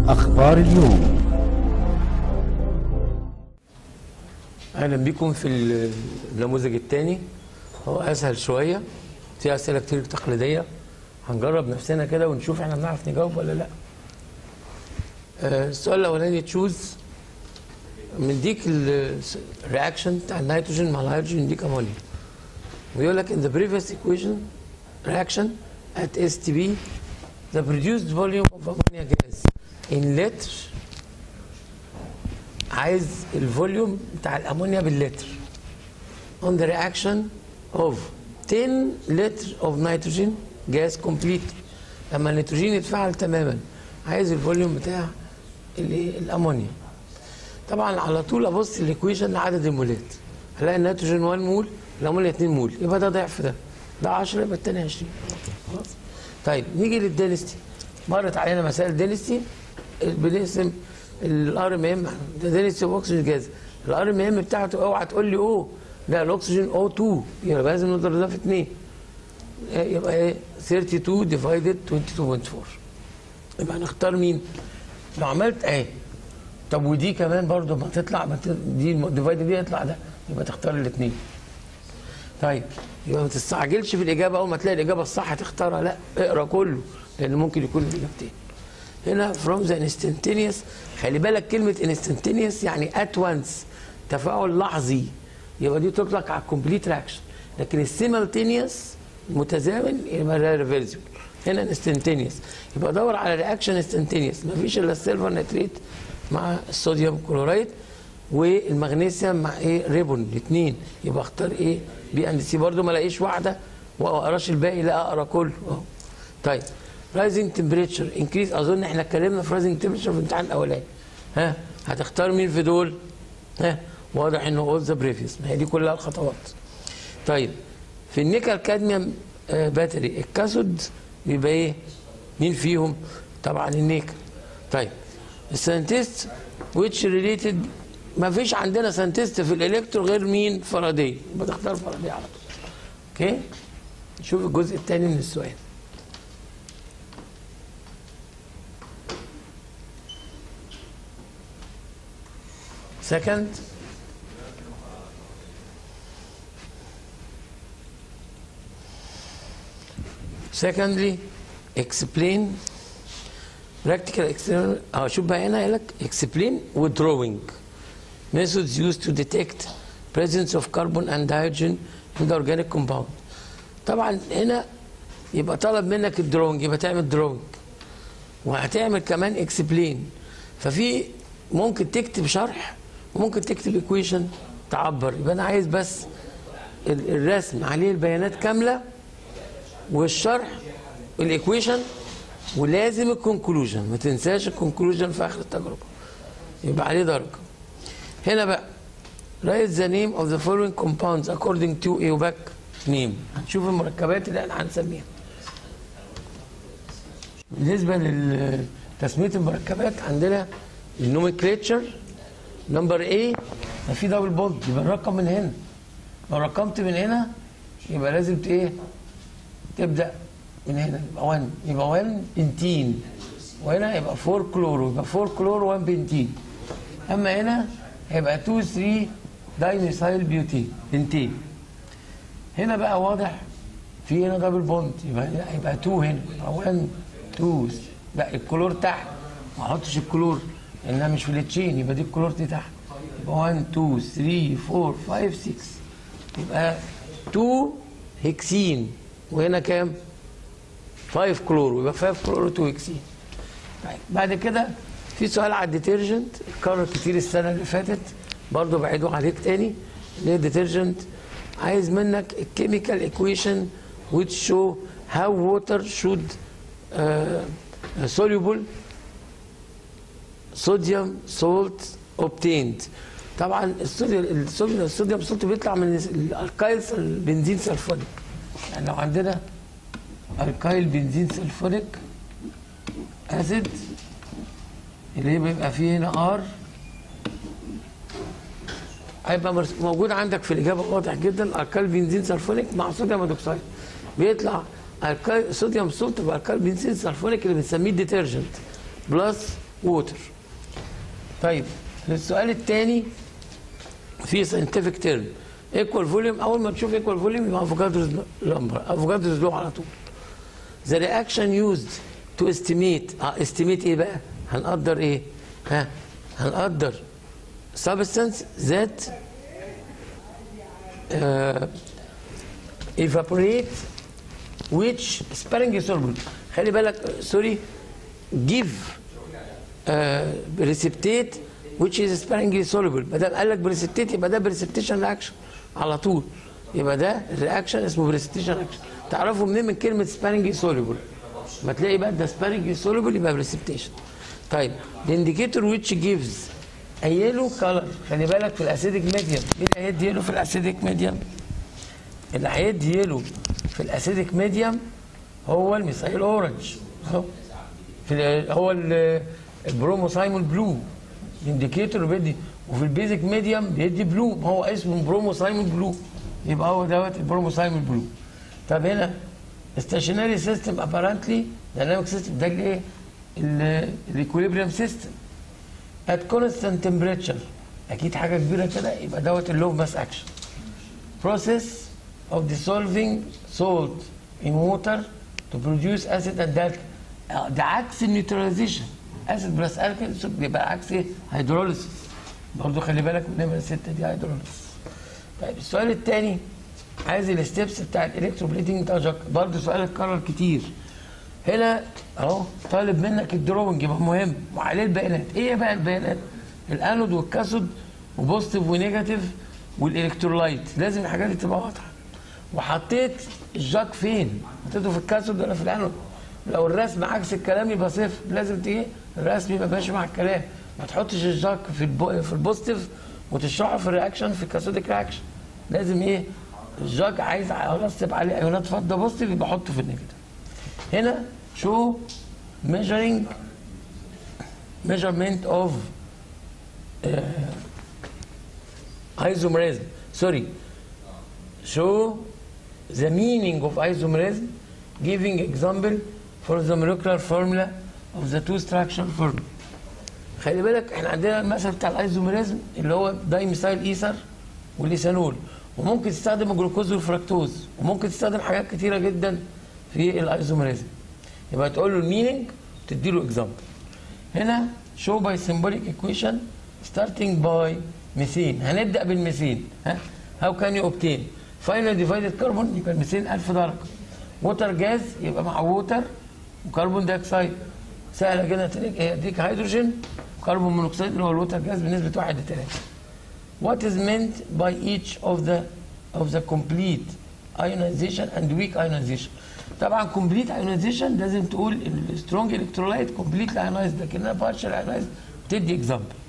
أخبار اليوم اهلا بكم في النموذج الثاني هو اسهل شويه في اسئله كتير تقليديه هنجرب نفسنا كده ونشوف احنا بنعرف نجاوب ولا لا آه، السؤال الاولاني تشوز مديك الرياكشن بتاع النيتروجين مع الهيدروجين يديك امونيا ويقول لك in the previous equation reaction at STB the produced volume of ammonia gas in liter عايز الفوليوم بتاع الامونيا باللتر on the reaction of 10 لتر of nitrogen gas complete لما النيتروجين يتفاعل تماما عايز الفوليوم بتاع الايه الامونيا طبعا على طول ابص الايكويشن لعدد المولات هلاقي النيتروجين 1 مول الامونيا 2 مول يبقى ده ضعف ده ده 10 يبقى الثاني 20 خلاص طيب نيجي للدينستي مرت علينا مسائل دينستي بنقسم الار ام ام ده دينستي اوف اكسجين جاز الار ام ام بتاعته اوعى تقول لي او لا الاكسجين او 2 يبقى لازم نضرب ده في 2 يبقى ايه 32 ديفايدد 22.4 يبقى هنختار مين؟ لو عملت ايه طب ودي كمان برضو ما تطلع ما ت- دي ديفايدد دي يطلع ده يبقى تختار الاثنين طيب يبقى ما تستعجلش في الاجابه اول ما تلاقي الاجابه الصح تختارها لا اقرا كله لان ممكن يكون الاجابتين هنا from the instantaneous خلي بالك كلمه instantaneous يعني at once تفاعل لحظي يبقى دي تطلق على الكومبليت رياكشن لكن السيمالتينيوس متزامن يبقى ريفرسبل هنا instantaneous يبقى دور على رياكشن instantaneous مفيش الا السيلفر نتريت مع الصوديوم كلورايد والمغنيسيوم مع ايه ريبون الاثنين يبقى اختار ايه بي اند سي برضه ما الاقيش واحده واقراش الباقي لا اقرا كله اهو طيب رايزنج تمبريتشر انكريز اظن احنا اتكلمنا في رايزنج تمبريتشر في الامتحان الاولاني ها هتختار مين في دول ها واضح انه اول ذا بريفيوس ما هي دي كلها الخطوات طيب في النيكل كادميوم آه، باتري الكاثود بيبقى ايه مين فيهم طبعا النيكل طيب الساينتست which related ما فيش عندنا ساينتست في الالكترو غير مين فاراداي يبقى تختار فاراداي على طول اوكي نشوف الجزء الثاني من السؤال Second, secondly, explain practical experiment. اه شوف بقى هنا قال لك explain withdrawing methods used to detect presence of carbon and hydrogen in the organic compound. طبعا هنا يبقى طلب منك الدرونج يبقى تعمل درونج وهتعمل كمان اكسبلين ففي ممكن تكتب شرح وممكن تكتب ايكويشن تعبر يبقى انا عايز بس ال- الرسم عليه البيانات كامله والشرح الايكويشن ولازم الكونكلوجن ما تنساش الكونكلوجن في اخر التجربه يبقى عليه درجه هنا بقى write the name of the following compounds according to ايوباك name هنشوف المركبات اللي احنا هنسميها بالنسبه لتسميه المركبات عندنا النومنكليتشر نمبر A ما في دبل بوند يبقى الرقم من هنا لو رقمت من هنا يبقى لازم ت- ايه تبدا من هنا يبقى 1 يبقى 1 بنتين وهنا يبقى 4 كلورو يبقى 4 كلورو 1 بنتين اما هنا هيبقى 2 3 دايميثايل بيوتين بنتين هنا بقى واضح في هنا دبل بوند يبقى هنا هيبقى 2 هنا يبقى 1 2 لا الكلور تحت ما احطش الكلور لانها مش في التشين يبقى دي الكلور دي تحت يبقى 1 2 3 4 5 6 يبقى 2 هكسين وهنا كام؟ 5 كلور يبقى 5 كلور 2 هكسين طيب بعد كده في سؤال على الديترجنت اتكرر كتير السنه اللي فاتت برضه بعيده عليك تاني اللي هي الديترجنت عايز منك الكيميكال ايكويشن which show how water should uh, soluble sodium salt obtained طبعا الصوديوم الصوديوم الصوديوم سولت بيطلع من الالكايل بنزين سلفونيك يعني لو عندنا الكايل بنزين سلفونيك اسيد اللي هي بيبقى فيه هنا ار هيبقى مرس- موجود عندك في الاجابه واضح جدا الكايل بنزين سلفونيك مع صوديوم هيدروكسيد بيطلع الكايل صوديوم سولت بالكايل بنزين سلفونيك اللي بنسميه ديترجنت بلس ووتر طيب السؤال الثاني في ساينتفك تيرم ايكوال فوليوم اول ما تشوف ايكوال فوليوم يبقى افوكادروز نمبر افوكادروز لو على طول ذا رياكشن يوزد تو استيميت اه استيميت ايه بقى هنقدر ايه ها هنقدر substance that uh, evaporate which sparingly soluble خلي بالك سوري give uh, precipitate which is sparingly soluble ما دام قال لك precipitate يبقى ده precipitation reaction على طول يبقى ده الرياكشن اسمه precipitation reaction تعرفوا منين من كلمه sparingly soluble ما تلاقي بقى ده sparingly soluble يبقى precipitation طيب the indicator which gives a yellow color خلي بالك في الاسيدك ميديوم مين اللي هيدي يلو في الاسيدك ميديوم اللي هيدي يلو في الاسيدك ميديوم هو الميثايل اورنج اهو في ال- هو ال- البروموسايمول بلو الانديكيتور بيدي وفي البيزك ميديوم بيدي بلو ما هو اسمه بروموسايمول بلو يبقى هو دوت البروموسايمول بلو طب هنا ستاشوناري سيستم ابارنتلي دايناميك سيستم ده الايه الايكوليبريم سيستم at constant temperature اكيد حاجه كبيره كده يبقى دوت اللو ماس اكشن process of dissolving salt in water to produce acid and alkali آه، ده عكس النيوتراليزيشن اسيد بلس الكالي بيبقى عكس ايه هيدروليسيس برضه خلي بالك من نمره 6 دي هيدروليسيس طيب السؤال الثاني عايز الستبس بتاع الالكتروبليتنج بتاع جاك برضه سؤال اتكرر كتير هنا اهو طالب منك الدروينج يبقى مهم وعليه البيانات ايه بقى البيانات الانود والكاثود وبوزيتيف ونيجاتيف والالكترولايت لازم الحاجات دي تبقى واضحه وحطيت الجاك فين حطيته في الكاثود ولا في الانود لو الرسم عكس الكلام يبقى صفر لازم تيجي الرسم يبقى ماشي مع الكلام ما تحطش الجاك في البو... في البوزيتيف وتشرحه في الرياكشن في الكاثوديك رياكشن لازم ايه الجاك عايز ارسب عليه ايونات فضه بوزيتيف يبقى احطه في النيجاتيف هنا شو measuring measurement of uh, isomerism sorry show the meaning of isomerism giving example for the molecular formula of the two structural formula خلي بالك احنا عندنا المثل بتاع الايزوميريزم اللي هو دايميثايل ايثر والليثانول وممكن تستخدم الجلوكوز والفركتوز وممكن تستخدم حاجات كتيره جدا في الايزوميريزم يبقى تقول له المينينج تدي له اكزامبل هنا شو باي سيمبوليك ايكويشن ستارتنج باي ميثين هنبدا بالميثين ها هاو كان يو اوبتين فاينل ديفايدد كربون يبقى الميثين 1000 درجه ووتر جاز يبقى مع ووتر وكربون دايوكسيد سهله جدا تديك يديك هيدروجين وكربون مونوكسيد اللي هو الووتر جاز بنسبه 1 ل 3 What is meant by each of the of the complete ionization and weak ionization طبعا complete ionization لازم تقول السترونج الكترولايت complete ionized لكنها partial ionized تدي example